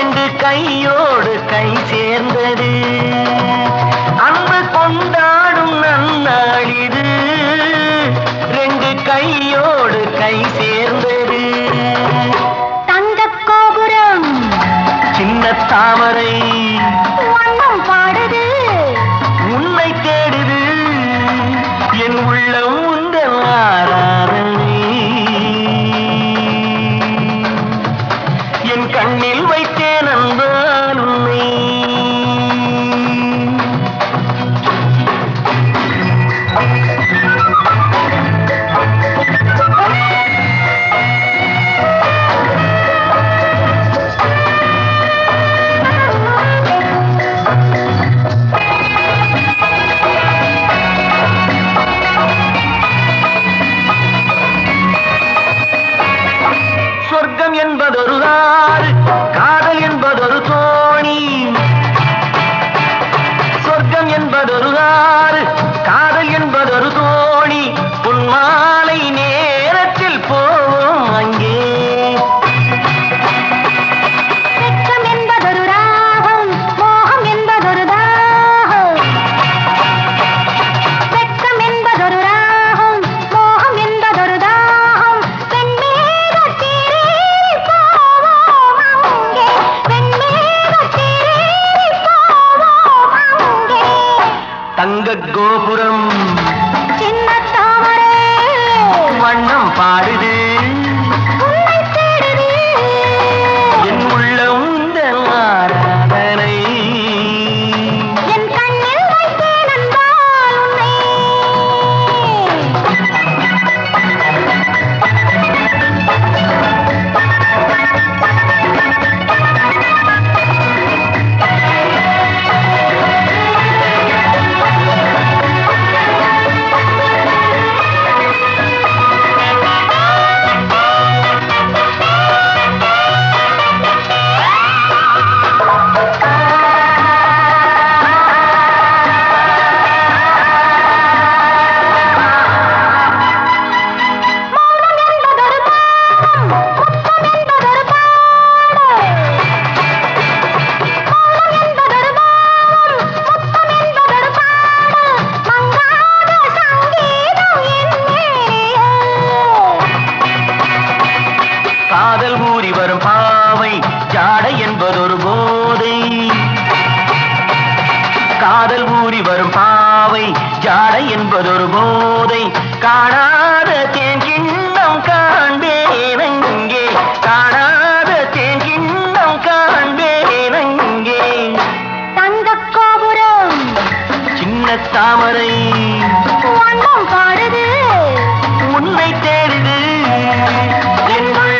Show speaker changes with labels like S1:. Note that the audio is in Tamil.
S1: ரெண்டு கையோடு கை சேர்ந்தது அன்பு கொண்டாடும் நன்னாளிது ரெண்டு கையோடு கை சேர்ந்தது
S2: தங்கக் கோபுரம்
S1: சின்ன தாமரை
S2: வண்ணம் பாடுது
S1: உன்னை தேடுது என் உள்ளம் உந்தல் ஆராதனை என் கண்ணில் வைத்தேன் அன்பால் உன்னை சொர்க்கம் என்பதொரு ஆறு காதல் என்பதொரு தோணி சொர்க்கம் என்பதொரு ஆறு காதல் என்பதொரு தோணி உன் மாலை நேரத்தில் போவோம் அங்கே
S2: வெட்கம் என்பதொரு ராகம் மோகம் என்பதொரு தாகம் வெட்கம் என்பதொரு ராகம் மோகம் என்பதொரு தாகம் வெண்மேகத்தேரேறி போவோம் அங்கே வெண்மேகத்தேரேறி போவோம் அங்கே
S1: தங்க கோபுரம்
S2: சின்ன தாமரை
S1: வண்ணம் பாடுது
S2: உன்னை தேடுது
S1: என் உள்ளம் உந்தன் ஆராதனை
S2: என் கண்ணில் வைத்தேன் அன்பால் உன்னை மௌனம் என்பதொரு பாடம் முத்தம் என்பதொரு பாடம் மௌனம் என்பதொரு பாடம் முத்தம் என்பதொரு பாடம் மங்காத சங்கீதம் என்னே
S1: காதல் ஊறி வரும் பாவை ஜாடை என்பதொரு போதை காதல் ஊறி வரும் பாவை ஜாடை என்பதொரு போதை காணாத தேன் கிண்ணம் காண்பேன் அங்கே காணாத தேன் கிண்ணம் காண்பேன் அங்கே
S2: தங்கக் கோபுரம்
S1: சின்ன தாமரை
S2: வண்ணம் பாடுது
S1: உன்னை தேடுது என்